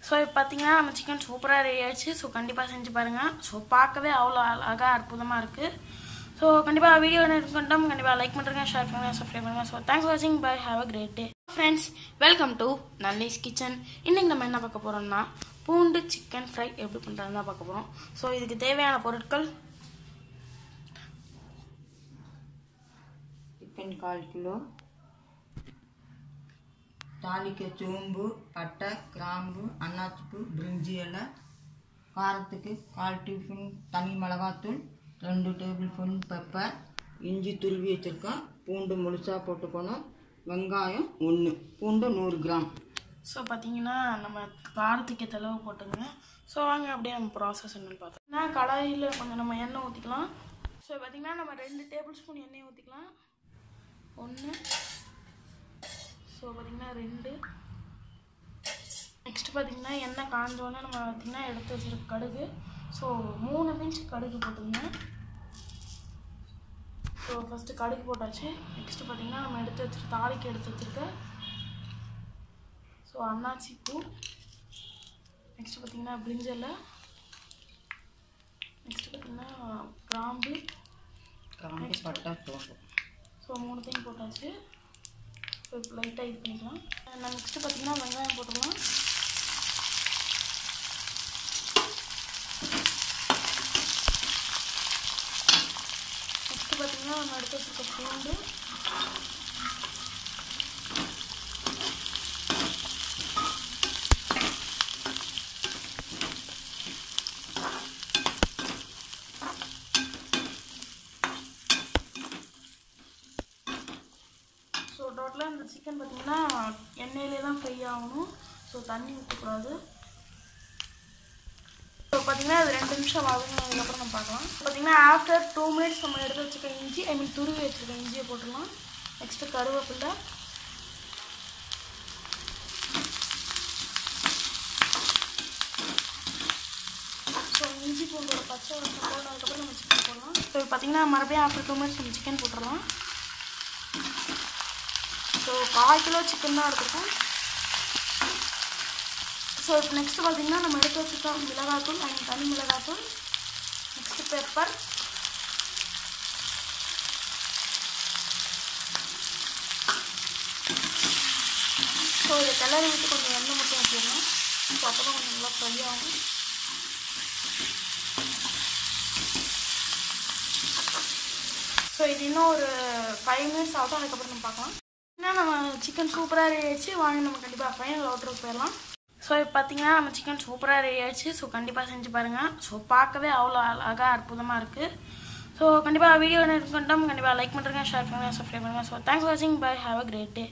so இப்போ பார்த்தீங்கன்னா நம்ம சிக்கன் சூப்பராக ரெடி ஆயிடுச்சு ஸோ கண்டிப்பாக செஞ்சு பாருங்கள் ஸோ பார்க்கவே அவ்வளோ அழகாக அற்புதமாக இருக்குது ஸோ கண்டிப்பாக வீடியோ இருக்கட்டும் கண்டிப்பாக லைக் பண்ணுறேங்க ஷேர் பண்ணுங்க சப்ஸ்கிரைப் பண்ணுங்க ஸோ தேங்க்ஸ் வாட்சிங் bye have a great day friends welcome to Nallis kitchen இன்னைக்கு நம்ம என்ன பார்க்க போகிறோம்னா பூண்டு சிக்கன் ஃப்ரை எப்படி பண்ணுறதுன்னு தான் பார்க்க போகிறோம் ஸோ இதுக்கு தேவையான பொருட்கள் சிக்கன் கால் கிலோ தாளிக்க சோம்பு பட்டை கிராம்பு அன்னாச்சிப்பூ பிரிஞ்சி இலை காரத்துக்கு கால் டீஸ்பூன் தனி மிளகாத்தூள் ரெண்டு டேபிள் ஸ்பூன் பெப்பர் இஞ்சி துருவி வச்சுருக்கோம் பூண்டு முழுசாக போட்டுக்கணும் வெங்காயம் ஒன்று பூண்டு நூறு கிராம் ஸோ பார்த்தீங்கன்னா நம்ம காரத்துக்கு ஏற்ற அளவு போட்டுங்க ஸோ வாங்க அப்படியே நம்ம ப்ராசஸ் என்னன்னு பார்த்தோம் நான் கடாயில் கொஞ்சம் நம்ம எண்ணெய் ஊற்றிக்கலாம் ஸோ பார்த்தீங்கன்னா நம்ம ரெண்டு டேபிள் ஸ்பூன் எண்ணெய் ஊற்றிக்கலாம் ஒன்று ஸோ பார்த்தீங்கன்னா ரெண்டு நெக்ஸ்ட் பார்த்தீங்கன்னா எண்ணெய் காஞ்சோன்னே நம்ம பார்த்தீங்கன்னா எடுத்து வச்சிருக்க கடுகு ஸோ மூணு பிஞ்ச் கடுகு போட்டுங்க ஸோ ஃபஸ்ட்டு கடுகு போட்டாச்சு நெக்ஸ்ட் பார்த்தீங்கன்னா நம்ம எடுத்து வச்சிருக்க தாளிக்கு எடுத்து வச்சிருக்க ஸோ அன்னாச்சி பூ நெக்ஸ்ட் பார்த்தீங்கன்னா பிரிஞ்சலை நெக்ஸ்ட் பார்த்தீங்கன்னா கிராம்பு கிராம்பு பட்டை சோம்பு ஸோ மூணுத்தையும் போட்டாச்சு ஸோ இப்போ லைட்டாக இது பண்ணிக்கலாம் நான் நெக்ஸ்ட்டு பார்த்தீங்கன்னா வெங்காயம் போட்டுக்கலாம் நெக்ஸ்ட்டு பார்த்தீங்கன்னா நம்ம எடுத்து வச்சுருக்க பூண்டு ஸோ டோட்டலாக இந்த சிக்கன் பார்த்தீங்கன்னா எண்ணெயிலே தான் ஃப்ரை ஆகணும் ஸோ தண்ணி ஊற்றக்கூடாது ஸோ பார்த்தீங்கன்னா அது ரெண்டு நிமிஷம் வதங்கினதுக்கப்புறம் நம்ம பார்க்கலாம் பார்த்தீங்கன்னா ஆஃப்டர் டூ மினிட்ஸ் நம்ம எடுத்து வச்சுருக்க இஞ்சி ஐ மீன் துருவி வச்சுருக்க இஞ்சியை போட்டுடலாம் நெக்ஸ்ட்டு கருவேப்பிலை ஸோ இஞ்சி பூண்டோட பச்சை வாசம் போனதுக்கப்புறம் நம்ம சிக்கன் போடலாம் ஸோ பார்த்தீங்கன்னா மறுபடியும் ஆஃப்டர் டூ மினிட்ஸ் நம்ம சிக்கன் போட்டுடலாம் ஸோ கால் கிலோ சிக்கன் தான் எடுத்துருக்கோம் ஸோ இப்போ நெக்ஸ்ட் பார்த்தீங்கன்னா நம்ம எடுத்து வச்சுருக்கோம் மிளகாத்தூள் அண்ட் தனி மிளகாத்தூள் நெக்ஸ்ட்டு பெப்பர் ஸோ இதை கிளறி விட்டு கொஞ்சம் எண்ணெய் மட்டும் வச்சிடலாம் ஸோ அப்போ தான் கொஞ்சம் நல்லா ஃப்ரை ஆகும் ஸோ இது இன்னும் ஒரு ஃபைவ் மினிட்ஸ் ஆகட்டும் அதுக்கப்புறம் நம்ம பார்க்கலாம் ஏன்னா நம்ம சிக்கன் சூப்பராக ரெடி ஆயிடுச்சு வாங்க நம்ம கண்டிப்பாக ஃபைனல் அவுட்ருக்கு போயிடலாம் ஸோ இப்போ பார்த்தீங்கன்னா நம்ம சிக்கன் சூப்பராக ரெடி ஆயிடுச்சு ஸோ கண்டிப்பாக செஞ்சு பாருங்கள் ஸோ பார்க்கவே அவ்வளோ அழகாக அற்புதமாக இருக்குது ஸோ கண்டிப்பாக வீடியோ இருக்கட்டும் கண்டிப்பாக லைக் பண்ணுறேங்க ஷேர் பண்ணுங்கள் சப்ஸ்கிரைப் பண்ணுங்கள் ஸோ தேங்க்ஸ் வாட்சிங் bye have a great day